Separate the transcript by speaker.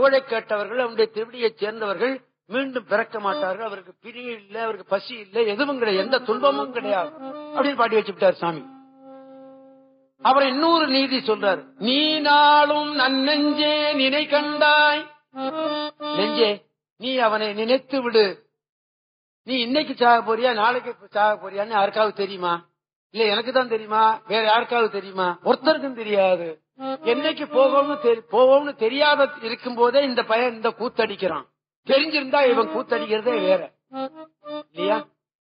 Speaker 1: புகழை கேட்டவர்கள் அவனுடைய திருவடியைச் சேர்ந்தவர்கள் மீண்டும் பிறக்க மாட்டார்கள் அவருக்கு பிரி இல்ல அவருக்கு பசி இல்ல எதுவும் கிடையாது எந்த துன்பமும் கிடையாது அப்படின்னு பாடி வச்சுட்டார் சாமி அப்புறம் இன்னொரு நீதி சொல்றாரு நீ நாளும் நன்னெஞ்சே நினை கண்டாய் நெஞ்சே நீ அவனை நினைத்து விடு நீ இன்னைக்கு சாக போறியா நாளைக்கு சாக போறியான்னு யாருக்காவது தெரியுமா இல்ல எனக்கு தான் தெரியுமா வேற யாருக்காவது தெரியுமா ஒருத்தருக்கும் தெரியாது என்னைக்கு போகும்னு தெரி- போவோம்னு தெரியாத இருக்கும் போதே இந்த பையன் இந்த கூத்தடிக்கிறான் தெரிஞ்சிருந்தா இவன் கூத்தடிக்கிறதே வேற இல்லையா